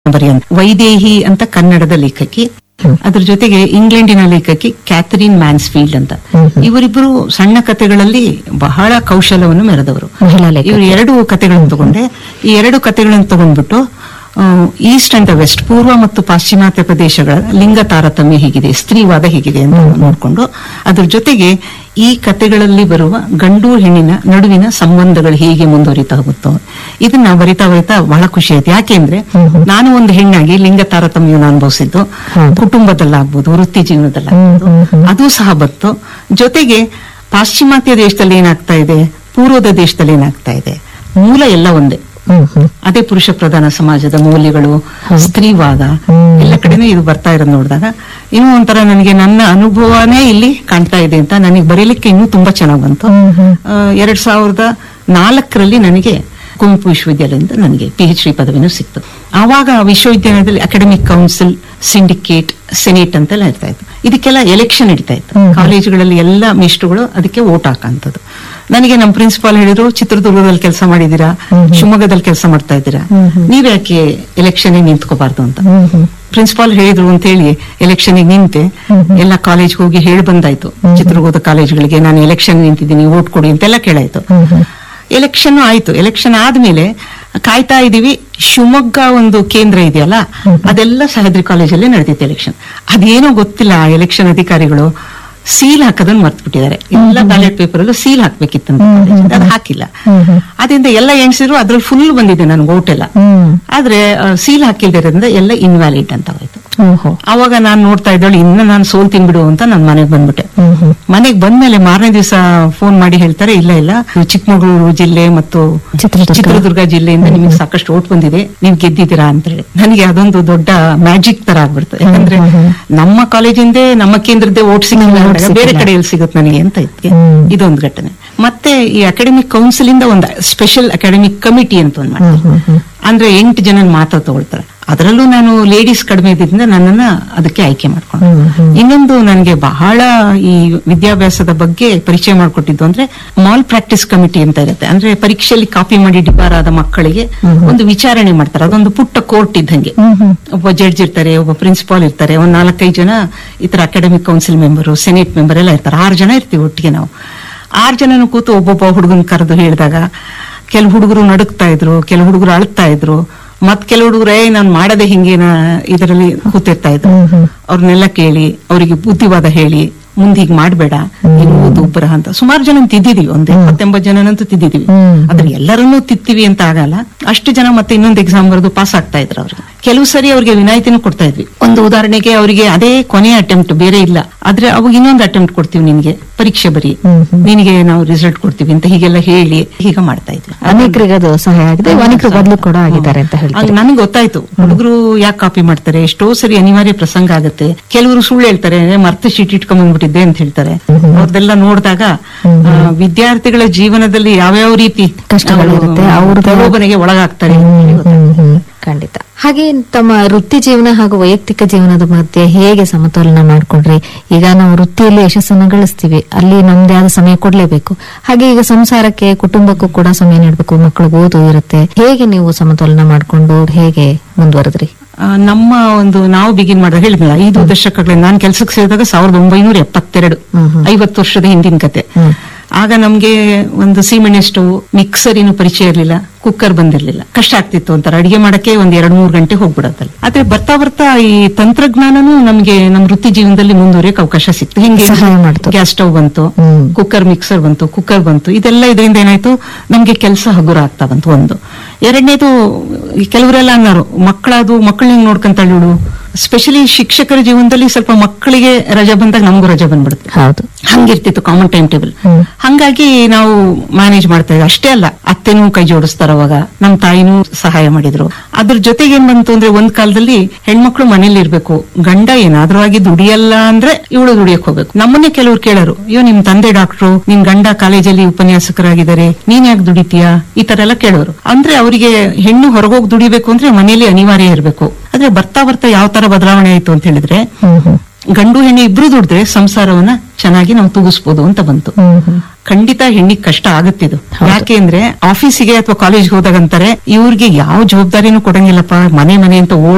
ಬರೆಯುವಂತ ವೈದೇಹಿ ಅಂತ ಕನ್ನಡದ ಲೇಖಕಿ ಅದ್ರ ಜೊತೆಗೆ ಇಂಗ್ಲೆಂಡಿನ ಲೇಖಕಿ ಕ್ಯಾಥರಿನ್ ಮ್ಯಾನ್ಸ್ಫೀಲ್ಡ್ ಅಂತ ಇವರಿಬ್ಬರು ಸಣ್ಣ ಕಥೆಗಳಲ್ಲಿ ಬಹಳ ಕೌಶಲವನ್ನು ಮೆರೆದವರು ಮಹಿಳಾ ಲೇಖಕಿ. ಇವರು ಎರಡು ಕಥೆಗಳನ್ನು ತಗೊಂಡೆ ಈ ಎರಡು ಕಥೆಗಳನ್ನು ತಗೊಂಡ್ಬಿಟ್ಟು ಈಸ್ಟ್ ಅಂಡ್ ವೆಸ್ಟ್ ಪೂರ್ವ ಮತ್ತು ಪಾಶ್ಚಿಮಾತ್ಯ ಪ್ರದೇಶಗಳ ಲಿಂಗ ತಾರತಮ್ಯ ಹೀಗಿದೆ ಸ್ತ್ರೀವಾದ ಹೀಗಿದೆ ಅಂತ ನೋಡ್ಕೊಂಡು ಅದ್ರ ಜೊತೆಗೆ ಈ ಕಥೆಗಳಲ್ಲಿ ಬರುವ ಗಂಡು ಹೆಣ್ಣಿನ ನಡುವಿನ ಸಂಬಂಧಗಳು ಹೇಗೆ ಮುಂದುವರಿತಾ ಹೋಗುತ್ತೋ ಇದನ್ನ ಬರಿತಾ ಬರಿತಾ ಬಹಳ ಖುಷಿ ಆಯ್ತು ಯಾಕೆಂದ್ರೆ ನಾನು ಒಂದು ಹೆಣ್ಣಾಗಿ ಲಿಂಗ ತಾರತಮ್ಯವನ್ನು ಅನುಭವಿಸಿದ್ದು ಹೌದು. ಕುಟುಂಬದಲ್ಲಾಗ್ಬೋದು ವೃತ್ತಿ ಜೀವನದಲ್ಲಾಗ್ಬೋದು ಅದು ಸಹ ಬಂತು ಜೊತೆಗೆ ಪಾಶ್ಚಿಮಾತ್ಯ ದೇಶದಲ್ಲಿ ಏನಾಗ್ತಾ ಇದೆ ಪೂರ್ವದ ದೇಶದಲ್ಲಿ ಏನಾಗ್ತಾ ಇದೆ ಮೂಲ ಎಲ್ಲ ಒಂದೇ ಹ್ಮ್ ಹ್ಮ್ ಅದೇ ಪುರುಷ ಪ್ರಧಾನ ಸಮಾಜದ ಮೌಲ್ಯಗಳು ಸ್ತ್ರೀವಾದ ಎಲ್ಲ ಕಡೆನೂ ಇದು ಬರ್ತಾ ಇರೋದು ನೋಡಿದಾಗ ಇನ್ನೂ ಒಂಥರ ನನಗೆ ನನ್ನ ಅನುಭವನೇ ಇಲ್ಲಿ ಕಾಣ್ತಾ ಇದೆ ಅಂತ ನನಗೆ ಬರೀಲಿಕ್ಕೆ ಇನ್ನೂ ತುಂಬಾ ಚೆನ್ನಾಗ್ ಬಂತು ಆ, ಎರಡ್ ಸಾವಿರದ ನಾಲ್ಕರಲ್ಲಿ ನನಗೆ ಕುವೆಂಪು ವಿಶ್ವವಿದ್ಯಾಲಯದಿಂದ ನನಗೆ ಪಿ ಎಚ್ ಡಿ ಪದವಿನೂ ಸಿಕ್ತು ಆವಾಗ ವಿಶ್ವವಿದ್ಯಾಲಯದಲ್ಲಿ ಅಕಾಡೆಮಿಕ್ ಕೌನ್ಸಿಲ್ ಸಿಂಡಿಕೇಟ್ ಸೆನೇಟ್ ಅಂತೆಲ್ಲ ಇರ್ತಾ ಇತ್ತು ಇದಕ್ಕೆಲ್ಲ ಎಲೆಕ್ಷನ್ ಇಡ್ತಾ ಇತ್ತು ಕಾಲೇಜುಗಳಲ್ಲಿ ಎಲ್ಲ ಮಿಸ್ಟ್ರುಗಳು ಅದಕ್ಕೆ ವೋಟ್ ಹಾಕಂತದ್ದು ನನಗೆ ನಮ್ಮ ಪ್ರಿನ್ಸಿಪಾಲ್ ಹೇಳಿದ್ರು ಚಿತ್ರದುರ್ಗದಲ್ಲಿ ಕೆಲಸ ಮಾಡಿದೀರಾ ಶಿವಮೊಗ್ಗದಲ್ಲಿ ಕೆಲಸ ಮಾಡ್ತಾ ಇದ್ದೀರಾ ನೀವ್ ಯಾಕೆ ಎಲೆಕ್ಷನ್ ನಿಂತ್ಕೋಬಾರ್ದು ಅಂತ ಪ್ರಿನ್ಸಿಪಾಲ್ ಹೇಳಿದ್ರು ಅಂತ ಹೇಳಿ ಎಲೆಕ್ಷನ್ ನಿಂತೆ ಎಲ್ಲ ಕಾಲೇಜ್ ಹೋಗಿ ಹೇಳಿ ಬಂದಾಯ್ತು ಚಿತ್ರದುರ್ಗದ ಕಾಲೇಜುಗಳಿಗೆ ನಾನು ಎಲೆಕ್ಷನ್ ನಿಂತಿದ್ದೀನಿ ವೋಟ್ ಕೊಡಿ ಅಂತೆಲ್ಲ ಕೇಳಾಯ್ತು ಎಲೆಕ್ಷನ್ ಆಯ್ತು ಎಲೆಕ್ಷನ್ ಆದ್ಮೇಲೆ ಕಾಯ್ತಾ ಇದೀವಿ ಶಿವಮೊಗ್ಗ ಒಂದು ಕೇಂದ್ರ ಇದೆಯಲ್ಲ ಅದೆಲ್ಲ ಸಹ್ಯಾದ್ರಿ ಕಾಲೇಜಲ್ಲೇ ನಡೆದಿತ್ತು ಎಲೆಕ್ಷನ್ ಅದೇನೋ ಗೊತ್ತಿಲ್ಲ ಆ ಎಲೆಕ್ಷನ್ ಅಧಿಕಾರಿಗಳು ಸೀಲ್ ಹಾಕೋದನ್ನ ಮರ್ತು ಬಿಟ್ಟಿದ್ದಾರೆ ಎಲ್ಲ ಬ್ಯಾಲೆಟ್ ಪೇಪರ್ ಅಲ್ಲೂ ಸೀಲ್ ಹಾಕ್ಬೇಕಿತ್ತಂತ ಅದು ಹಾಕಿಲ್ಲ ಅದರಿಂದ ಎಲ್ಲ ಎಣ್ಸಿದ್ರು ಅದ್ರಲ್ಲಿ ಫುಲ್ ಬಂದಿದೆ ನನ್ಗೆ ಓಟ್ ಎಲ್ಲ ಹ್ಮ್ ಆದ್ರೆ ಸೀಲ್ ಹಾಕಿಲ್ದಿರೋದ್ರಿಂದ ಎಲ್ಲ ಇನ್ವ್ಯಾಲಿಡ್ ಅಂತ ಹೋಯ್ತು ಓಹೋ ಅವಾಗ ನಾನು ನೋಡ್ತಾ ಇದ್ದಳು ಇನ್ನ ನಾನು ಸೋಲ್ತೀನಿ ಬಿಡು ಅಂತ ನಾನು ಮನೆಗೆ ಬಂದ್ಬಿಟ್ಟೆ ಹ್ಮ್ ಹ್ಮ್ ಮನೆಗೆ ಬಂದ್ಮೇಲೆ ಮಾರನೇ ದಿವಸ ಫೋನ್ ಮಾಡಿ ಹೇಳ್ತಾರೆ ಇಲ್ಲ ಇಲ್ಲ ಚಿಕ್ಕಮಗಳೂರು ಜಿಲ್ಲೆ ಮತ್ತು ಚಿತ್ರದುರ್ಗ. ಚಿತ್ರದುರ್ಗ ಜಿಲ್ಲೆಯಿಂದ ನಿಮಗೆ ಸಾಕಷ್ಟು ಓಟ್ ಬಂದಿದೆ ನೀವು ಗೆದ್ದಿದ್ದೀರಾ ಅಂತ ಹೇಳಿ ನನಗೆ ಅದೊಂದು ದೊಡ್ಡ ಮ್ಯಾಜಿಕ್ ತರ ಆಗ್ಬಿಡ್ತು ಯಾಕಂದ್ರೆ ನಮ್ಮ ಕಾಲೇಜಿಂದೇ ನಮ್ಮ ಕೇಂದ್ರದ್ದೇ ಓಟ್ ಸಿಗಲಿಲ್ಲ vote ಅಂದಾಗ ಬೇರೆ ಸಿಕ್ಕಿಲ್ಲ. ಕಡೆಯಲ್ಲಿ ಸಿಗುತ್ತೆ ನನಗೆ ಅಂತ ಇತ್ತು ಹ್ಮ್. ಇದೊಂದು ಘಟನೆ ಮತ್ತೆ ಈ ಅಕಾಡೆಮಿಕ್ ಕೌನ್ಸಿಲ್ ಇಂದ ಒಂದು ಸ್ಪೆಷಲ್ ಅಕಾಡೆಮಿಕ್ ಕಮಿಟಿ ಅಂತ ಒಂದು ಮಾಡ್ತಾರೆ ಹ್ಮ್ ಹ್ಮ್ ಅಂದ್ರೆ ಎಂಟು ಜನ ಮಾತ್ರ ತಗೊಳ್ತಾರೆ ಅದರಲ್ಲೂ ನಾನು ಲೇಡೀಸ್ ಕಡಿಮೆ ಇದ್ದಿದ್ದರಿಂದ ನನ್ನನ್ನ ಅದಕ್ಕೆ ಆಯ್ಕೆ ಮಾಡ್ಕೊಂಡು ಹ್ಮ್, ಹ್ಮ್. ಇನ್ನೊಂದು ನನಗೆ ಬಹಳ ಈ ವಿದ್ಯಾಭ್ಯಾಸದ ಬಗ್ಗೆ ಪರಿಚಯ ಮಾಡಿಕೊಟ್ಟಿದ್ದು ಅಂದ್ರೆ ಮಾಲ್ ಪ್ರಾಕ್ಟೀಸ್ ಕಮಿಟಿ ಅಂತ ಇರುತ್ತೆ ಅಂದ್ರೆ ಪರೀಕ್ಷೆಯಲ್ಲಿ ಕಾಪಿ ಮಾಡಿ ಡಿಪಾರ್ ಆದ ಮಕ್ಕಳಿಗೆ ಒಂದು ವಿಚಾರಣೆ ಮಾಡ್ತಾರೆ ಅದೊಂದು ಪುಟ್ಟ ಕೋರ್ಟ್ ಇದ್ದಂಗೆ ಹ್ಮ್ ಹ್ಮ್ ಒಬ್ಬ ಜಡ್ಜ್ ಇರ್ತಾರೆ ಒಬ್ಬ ಪ್ರಿನ್ಸಿಪಾಲ್ ಇರ್ತಾರೆ ಒಂದ್ ನಾಲ್ಕೈದು ಜನ ಈ ತರ academic council member senate member ಎಲ್ಲ ಇರ್ತಾರೆ ಆರು ಜನ ಇರ್ತೀವಿ ಒಟ್ಟಿಗೆ ನಾವು ಆರು ಜನನು ಕೂತು ಒಬ್ಬೊಬ್ಬ ಹುಡುಗನ್ ಕರೆದು ಹೇಳಿದಾಗ ಕೆಲವು ಹುಡುಗರು ನಡುಕ್ತಾ ಇದ್ರು ಕೆಲವು ಹುಡುಗರು ಅಳ್ತಾ ಇದ್ರು ಮತ್ ಕೆಲವು ಹುಡುಗರು ಏ ನಾನ್ ಮಾಡದೆ ಹಿಂಗೇನ ಇದರಲ್ಲಿ ಕೂತಿರ್ತಾ ಇದ್ರು ಅವ್ರನ್ನೆಲ್ಲ ಕೇಳಿ ಅವರಿಗೆ ಬುದ್ಧಿವಾದ ಹೇಳಿ ಮುಂದೆ ಹೀಗ್ ಮಾಡ್ಬೇಡ ನೀನು ಓದು ಬರಹ ಅಂತ ಸುಮಾರು ಜನ ತಿದ್ದಿದೀವಿ ಒಂದ್ ಎಪ್ಪತ್ತೆಂಬತ್ತು ಜನನಂತೂ ತಿದ್ದಿದೀವಿ ಹ್ಮ್. ಆದ್ರೆ ಎಲ್ಲರನ್ನೂ ತಿತ್ತೀವಿ ಅಂತ ಆಗಲ್ಲ ಅಷ್ಟು ಜನ ಮತ್ತೆ ಇನ್ನೊಂದು ಎಕ್ಸಾಮ್ ಬರೆದು ಪಾಸ್ ಆಗ್ತಾ ಇದ್ರು ಅವ್ರಿಗೆ ಕೆಲವು ಸರಿ ಅವ್ರಿಗೆ ವಿನಾಯಿತಿನೂ ಕೊಡ್ತಾ ಇದ್ವಿ ಒಂದು ಉದಾಹರಣೆಗೆ ಅವರಿಗೆ ಅದೇ ಕೊನೆಯ ಅಟೆಂಪ್ಟ್ ಬೇರೆ ಇಲ್ಲ ಆದ್ರೆ ಅವಾಗ ಇನ್ನೊಂದು ಅಟೆಂಪ್ಟ್ ಕೊಡ್ತೀವಿ ನಿನ್ಗೆ ಪರೀಕ್ಷೆ ಬರಿ ಹ್ಮ್, ಹ್ಮ್. ನಿನಗೆ ನಾವು ರಿಸಲ್ಟ್ ಕೊಡ್ತೀವಿ ಅಂತ ಹೀಗೆಲ್ಲ ಹೇಳಿ ಹೀಗ ಮಾಡ್ತಾ ಇದ್ವಿ ಅನೇಕರಿಗೆ ಅದು ಸಹಾಯ ಆಗಿದೆ ಅನೇಕರು ಬದಲು ಕೂಡ ಆಗಿದ್ದಾರೆ ಅಂತ ಹೇಳ್ತಾರೆ ನನಗೆ ಗೊತ್ತಾಯ್ತು ಹುಡುಗರು ಯಾಕೆ ಕಾಪಿ ಮಾಡ್ತಾರೆ ಎಷ್ಟೋ ಸರಿ ಅನಿವಾರ್ಯ ಪ್ರಸಂಗ ಆಗುತ್ತೆ ಕೆಲವರು ಸುಳ್ಳು ಹೇಳ್ತಾರೆ ಮರ್ತು ಶೀಟ್ ಇಟ್ಕೊಂಡ್ ಬಂದ್ಬಿಟ್ಟಿದ್ದೆ ಅಂತ ಹೇಳ್ತಾರೆ ಅವ್ರದೆಲ್ಲ ನೋಡಿದಾಗ ಆ, ವಿದ್ಯಾರ್ಥಿಗಳ ಜೀವನದಲ್ಲಿ ಯಾವ್ಯಾವ ರೀತಿ ಕಷ್ಟಗಳು ಇರುತ್ತೆ, ಅವ್ರದ್ದು- ಪ್ರಲೋಭನೆಗೆ ಒಳಗಾಗ್ತಾರೆ ಅಂತ ಹೇಳಿ ಗೊತ್ತಾಯ್ತು. ಹ್ಮ್, ಹ್ಮ್. ಖಂಡಿತ ಹಾಗೆ ತಮ್ಮ ವೃತ್ತಿ ಜೀವನ ಹಾಗೂ ವೈಯಕ್ತಿಕ ಜೀವನದ ಮಧ್ಯೆ ಹೇಗೆ ಸಮತೋಲನ ಮಾಡ್ಕೊಂಡ್ರಿ ಈಗ ನಾವು ವೃತ್ತಿಯಲ್ಲಿ ಯಶಸ್ಸನ್ನು ಗಳಿಸ್ತೀವಿ ಅಲ್ಲಿ ನಮ್ದೇ ಆದ ಸಮಯ ಕೊಡ್ಲೇಬೇಕು ಹಾಗೆ ಈಗ ಸಂಸಾರಕ್ಕೆ ಕುಟುಂಬಕ್ಕೂ ಕೂಡ ಸಮಯ ನೀಡಬೇಕು ಮಕ್ಕಳಿಗೆ ಓದು ಇರುತ್ತೆ ಹೇಗೆ ನೀವು ಸಮತೋಲನ ಮಾಡ್ಕೊಂಡು ಹೇಗೆ ಮುಂದುವರೆದ್ರಿ ಆ, ನಮ್ಮ ಒಂದು ನಾವು ಬಿಗಿನ್ ಮಾಡಿದಾಗ ಹೇಳಿದ್ನಲ್ಲ ಐದು ದಶಕಗಳಿಂದ ನಾನು ಕೆಲಸಕ್ಕೆ ಸೇರಿದಾಗ ಸಾವಿರದ ಒಂಬೈನೂರ ಎಪ್ಪತ್ತೆರಡು ಹ್ಮ್, ಹ್ಮ್. ಐವತ್ತು ವರ್ಷದ ಹಿಂದಿನ ಕತೆ ಹ್ಮ್. ಆಗ ನಮ್ಗೆ ಒಂದು ಸೀಮೆಣ್ಣೆ ಸ್ಟವ್ ಮಿಕ್ಸರಿನ ಪರಿಚಯ ಇರಲಿಲ್ಲ ಕುಕ್ಕರ್ ಬಂದಿರ್ಲಿಲ್ಲ ಕಷ್ಟ ಆಗ್ತಿತ್ತು ಒಂಥರ ಅಡಿಗೆ ಮಾಡಕ್ಕೆ ಒಂದ್ ಎರಡ್ ಮೂರ್ ಗಂಟೆ ಹೋಗ್ಬಿಡತ್ತಲ್ಲ ಆದ್ರೆ ಬರ್ತಾ ಬರ್ತಾ ಈ ತಂತ್ರಜ್ಞಾನನೂ ನಮ್ಗೆ ನಮ್ಮ ವೃತ್ತಿ ಜೀವನದಲ್ಲಿ ಮುಂದುವರಿಯಕ್ಕೆ ಅವಕಾಶ ಸಿಕ್ತು ಹಿಂಗೆ ಸಹಾಯ ಮಾಡ್ತು. ಗ್ಯಾಸ್ ಸ್ಟವ್ ಬಂತು ಹ್ಮ್. ಕುಕ್ಕರ್ ಮಿಕ್ಸರ್ ಬಂತು ಕುಕ್ಕರ್ ಬಂತು ಇದೆಲ್ಲ ಇದರಿಂದ ಏನಾಯ್ತು ನಮ್ಗೆ ಕೆಲಸ ಹಗುರ ಆಗ್ತಾ ಬಂತು ಒಂದು ಎರಡನೇದು ಈ ಕೆಲವರೆಲ್ಲ ಅನ್ನೋರು ಮಕ್ಕಳದು ಮಕ್ಕಳನ್ನ ನೋಡ್ಕೊಂತಾಳೆ ಇವಳು ಸ್ಪೆಷಲಿ ಶಿಕ್ಷಕರ ಜೀವನದಲ್ಲಿ ಸ್ವಲ್ಪ ಮಕ್ಕಳಿಗೆ ರಜಾ ಬಂದಾಗ ನಮಗೂ ರಜಾ ಬಂದ್ಬಿಡುತ್ತೆ ಹೌದು ಹಂಗಿರ್ತಿತ್ತು ಕಾಮನ್ ಟೈಮ್ ಟೇಬಲ್ ಹ್ಮ್. ಹಂಗಾಗಿ ನಾವು ಮ್ಯಾನೇಜ್ ಮಾಡ್ತಾ ಇದ್ವಿ ಅಷ್ಟೇ ಅಲ್ಲ ಅತ್ತೆನೂ ಕೈ ಜೋಡಿಸ್ತಾರ ಅವಾಗ ನಮ್ ತಾಯಿನೂ ಸಹಾಯ ಮಾಡಿದ್ರು ಅದ್ರ ಜೊತೆಗೆ ಏನ್ ಬಂತು ಅಂದ್ರೆ ಒಂದ್ ಕಾಲದಲ್ಲಿ ಹೆಣ್ಮಕ್ಳು ಮನೇಲಿ ಇರ್ಬೇಕು ಗಂಡ ಏನಾದ್ರೂ ಆಗಿ ದುಡಿಯಲ್ಲ ಅಂದ್ರೆ ಇವಳು ದುಡಿಯಕ್ ಹೋಗ್ಬೇಕು ನಮ್ಮನ್ನೇ ಕೆಲವ್ರು ಕೇಳೋರು ಅಯ್ಯೋ ನಿಮ್ ತಂದೆ ಡಾಕ್ಟ್ರು ನಿಮ್ ಗಂಡ ಕಾಲೇಜಲ್ಲಿ ಉಪನ್ಯಾಸಕರಾಗಿದ್ದಾರೆ ನೀನ್ ಯಾಕೆ ದುಡಿತೀಯಾ ಈ ತರ ಎಲ್ಲ ಕೇಳೋರು ಅಂದ್ರೆ ಅವರಿಗೆ ಹೆಣ್ಣು ಹೊರಗೋಗಿ ದುಡಿಬೇಕು ಅಂದ್ರೆ ಮನೇಲಿ ಅನಿವಾರ್ಯ ಇರಬೇಕು ಆದ್ರೆ ಬರ್ತಾ ಬರ್ತಾ ಯಾವ ತರ ಬದಲಾವಣೆ ಆಯ್ತು ಅಂತ ಹೇಳಿದ್ರೆ ಹ್ಮ್ ಹ್ಮ್ ಗಂಡು ಹೆಣ್ಣು ಇಬ್ರು ದುಡಿದ್ರೆ ಸಂಸಾರವನ್ನ ಚೆನ್ನಾಗಿ ನಾವು ತೂಗಿಸ್ಬೋದು ಅಂತ ಬಂತು ಹ್ಮ್ ಹ್ಮ್ ಖಂಡಿತ ಹೆಣ್ಣಿಗೆ ಕಷ್ಟ ಆಗುತ್ತಿದು ಹೌದು. ಯಾಕೆ ಅಂದ್ರೆ ಆಫೀಸಿಗೆ ಅಥವಾ ಕಾಲೇಜ್ಗೆ ಹೋದಾಗ ಅಂತಾರೆ ಇವ್ರಿಗೆ ಯಾವ ಜವಾಬ್ದಾರಿನೂ ಕೊಡಂಗಿಲ್ಲಪ್ಪ ಮನೆ ಮನೆ ಅಂತ ಓಡ್